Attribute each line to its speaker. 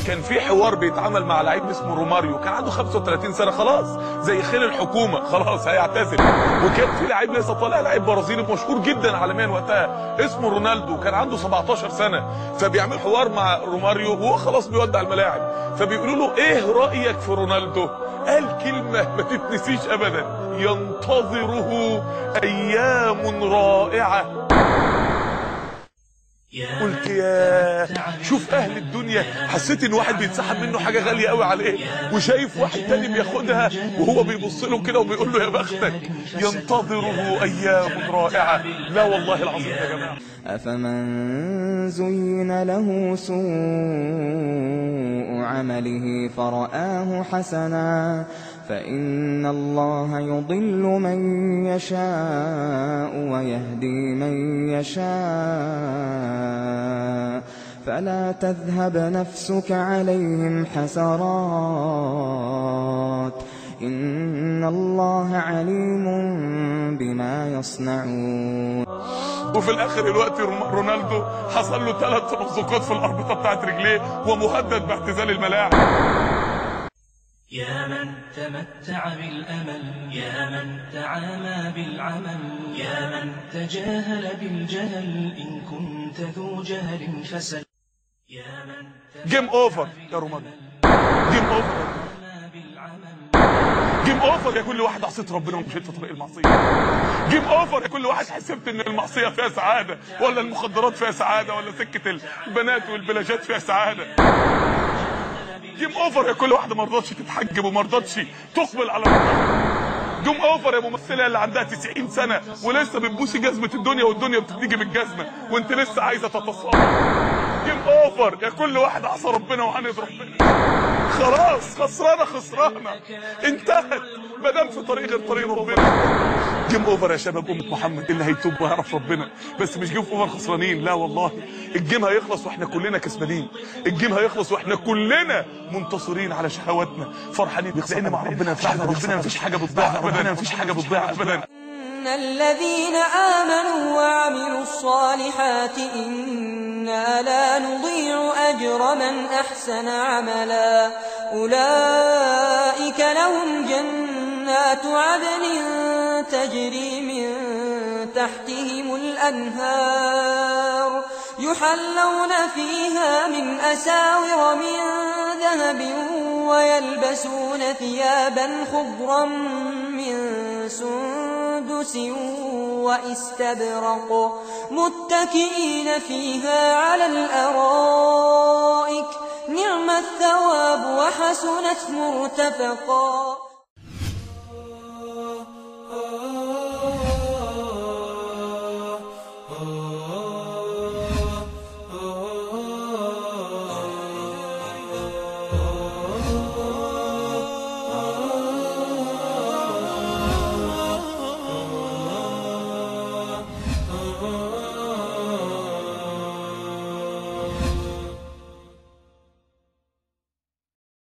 Speaker 1: كان في حوار بيتعمل مع لعيب اسمه روماريو كان عنده 35 سنه خلاص زي خير الحكومه خلاص هيعتزل وكان في لعيب لسه طالع لعيب برازيلي مشهور جدا عالميا وقتها اسمه رونالدو كان عنده 17 سنه فبيعمل حوار مع روماريو وهو خلاص بيودع الملاعب فبيقولوا له ايه رايك في رونالدو قال كلمه ما تتنسيش ابدا ينتظره ايام رائعه قلت يا شوف اهل الدنيا حسيت ان واحد بيتسحب منه حاجه غاليه قوي عليه وشايف واحد تاني بياخدها وهو بيبص له كده وبيقول له يا بختك ينتظره ايام رائعه لا والله العظيم يا جماعه
Speaker 2: أفمن زين له سوء عمله فرآه حسنا فإن الله يضل من يشاء ويهدي من يشاء فلا تذهب نفسك عليهم حسرات إن الله عليم بما يصنعون
Speaker 1: وفي الاخر الوقت رونالدو حصل له ثلاث تمزقات في الاربطه بتاعت رجليه ومهدد باعتزال الملاعب
Speaker 3: يا من تمتع بالأمل يا من تعامى بالعمل يا من تجاهل بالجهل إن كنت ذو جهل فسل يا من
Speaker 1: جيم اوفر يا رونالدو جيم اوفر
Speaker 3: تعامى بالعمل
Speaker 1: جيم اوفر يا كل واحد عصيت ربنا ومشيت في طريق المعصيه جيم اوفر يا كل واحد حسبت ان المعصيه فيها سعاده ولا المخدرات فيها سعاده ولا سكه البنات والبلاجات فيها سعاده جيم اوفر يا كل واحده ما رضتش تتحجب وما رضتش تقبل على ربنا جيم اوفر يا ممثله اللي عندها 90 سنه ولسه بتبوسي جزمه الدنيا والدنيا بتيجي بالجزمه وانت لسه عايزه تتصالح جيم اوفر يا كل واحد عصى ربنا وعاند ربنا خلاص خسرانه خسرانه انتهت ما دام في طريق غير طريق ربنا جيم اوفر يا شباب امه محمد اللي هيتوب ويعرف ربنا بس مش جيم اوفر خسرانين لا والله الجيم هيخلص واحنا كلنا كسبانين الجيم هيخلص واحنا كلنا منتصرين على شهواتنا فرحانين لان مع ربنا مفيش حاجه ربنا مفيش حاجه بتضيع ابدا مفيش حاجه بتضيع ابدا
Speaker 4: إن الذين آمنوا وعملوا الصالحات إنا لا نضيع أجر من أحسن عملا أولئك لهم جنات عدن تجري من تحتهم الأنهار يحلون فيها من أساور من ذهب ويلبسون ثيابا خضرا من سندس واستبرق متكئين فيها على الأرائك نعم الثواب وحسنت مرتفقا